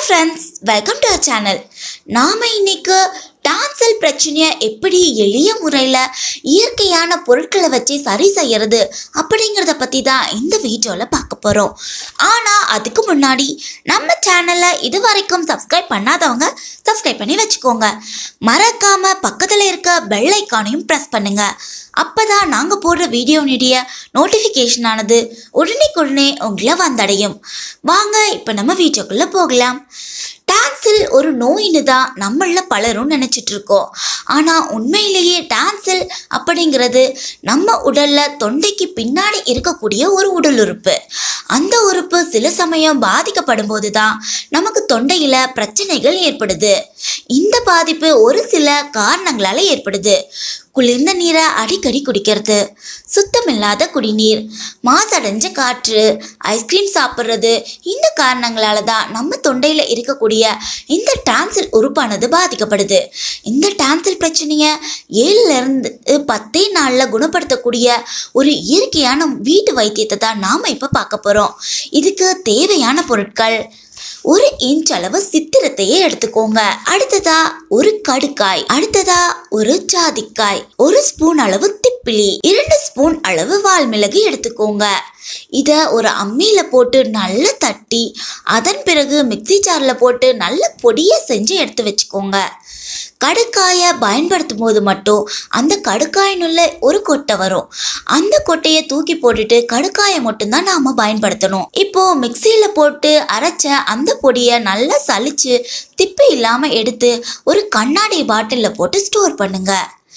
friends welcome to our channel நாம் இன்னைக்கு damsel பிரச்சனையை எப்படி எளிய முறையில் இயற்கையான பொருட்களை வச்சு சரி செய்யறது அப்படிங்கிறத பற்றி தான் இந்த வீடியோவில் பார்க்க போகிறோம் ஆனால் அதுக்கு முன்னாடி நம்ம சேனலை இது வரைக்கும் சப்ஸ்கிரைப் பண்ணாதவங்க சப்ஸ்கிரைப் பண்ணி வச்சுக்கோங்க மறக்காமல் பக்கத்தில் இருக்க பெல் ஐக்கானையும் ப்ரெஸ் பண்ணுங்க அப்பதான் நாங்கள் போடுற வீடியோனுடைய நோட்டிஃபிகேஷன் ஆனது உடனே உங்களை வந்தடையும் வாங்க இப்போ நம்ம வீடியோக்குள்ளே போகலாம் டான்சில் ஒரு நோயின்னு தான் நம்மள பலரும் நினச்சிட்டு இருக்கோம் ஆனால் உண்மையிலேயே டான்சில் அப்படிங்கிறது நம்ம உடல்ல தொண்டைக்கு பின்னாடி இருக்கக்கூடிய ஒரு உடல் உறுப்பு அந்த உறுப்பு சில சமயம் பாதிக்கப்படும் போது தான் நமக்கு தொண்டையில் பிரச்சனைகள் ஏற்படுது இந்த பாதிப்பு ஒரு சில காரணங்களால ஏற்படுது குளிர்ந்த நீரை அடிக்கடி குடிக்கிறது சுத்தமில்லாத குடிநீர் மாசடைஞ்ச காற்று ஐஸ்கிரீம் சாப்பிட்றது இந்த காரணங்களால தான் நம்ம தொண்டையில் இருக்கக்கூடிய இந்த டான்சில் உறுப்பானது பாதிக்கப்படுது இந்த டான்சில் பிரச்சனையை ஏழுலேருந்து பத்தே நாளில் குணப்படுத்தக்கூடிய ஒரு இயற்கையான வீட்டு வைத்தியத்தை தான் நாம் இப்போ பார்க்க போகிறோம் இதுக்கு தேவையான பொருட்கள் ஒரு இன்ச் அளவு சித்திரத்தையே எடுத்துக்கோங்க அடுத்ததா ஒரு கடுக்காய் அடுத்ததா ஒரு ஜாதிக்காய் ஒரு ஸ்பூன் அளவு திப்பிலி இரண்டு ஸ்பூன் அளவு வால்மிளகு எடுத்துக்கோங்க இதை ஒரு அம்மியில போட்டு நல்லா தட்டி அதன் பிறகு மிக்ஸி ஜாரில் போட்டு நல்ல பொடியை செஞ்சு எடுத்து வச்சுக்கோங்க கடுக்காயை பயன்படுத்தும் போது மட்டும் அந்த கடுக்காயினுள்ள ஒரு கொட்டை வரும் அந்த கொட்டையை தூக்கி போட்டுட்டு கடுக்காயை மட்டும்தான் நாம பயன்படுத்தணும் இப்போ மிக்சியில் போட்டு அரைச்ச அந்த பொடியை நல்லா சலிச்சு திப்பி இல்லாமல் எடுத்து ஒரு கண்ணாடி பாட்டிலில் போட்டு ஸ்டோர் பண்ணுங்க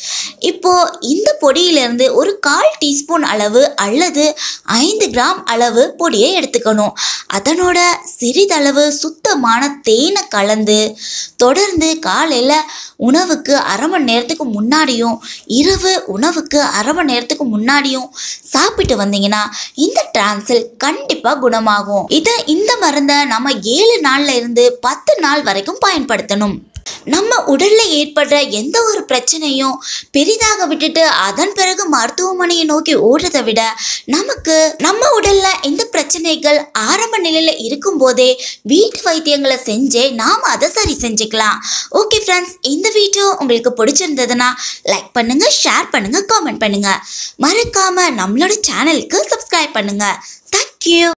இப்போ இந்த பொடியிலிருந்து ஒரு கால் டீஸ்பூன் அளவு அல்லது ஐந்து கிராம் அளவு பொடியை எடுத்துக்கணும் அதனோட சிறிதளவு சுத்தமான தேனை கலந்து தொடர்ந்து காலையில் உணவுக்கு அரை மணி நேரத்துக்கு முன்னாடியும் இரவு உணவுக்கு அரை மணி நேரத்துக்கு முன்னாடியும் சாப்பிட்டு வந்தீங்கன்னா இந்த டிரான்சில் கண்டிப்பாக குணமாகும் இதை இந்த மருந்தை நம்ம ஏழு நாள்ல இருந்து பத்து நாள் வரைக்கும் பயன்படுத்தணும் நம்ம உடல்ல ஏற்படுற எந்த ஒரு பிரச்சனையும் பெரிதாக விட்டுட்டு அதன் பிறகு மருத்துவமனையை நோக்கி ஓடுறதை விட நமக்கு நம்ம உடல்ல இந்த பிரச்சனைகள் ஆரம்ப நிலையில இருக்கும் போதே வீட்டு வைத்தியங்களை செஞ்சே நாம அதை சரி செஞ்சுக்கலாம் ஓகே ஃப்ரெண்ட்ஸ் இந்த வீடியோ உங்களுக்கு பிடிச்சிருந்ததுன்னா லைக் பண்ணுங்க ஷேர் பண்ணுங்க காமெண்ட் பண்ணுங்க மறக்காம நம்மளோட சேனலுக்கு சப்ஸ்கிரைப் பண்ணுங்க தேங்க்யூ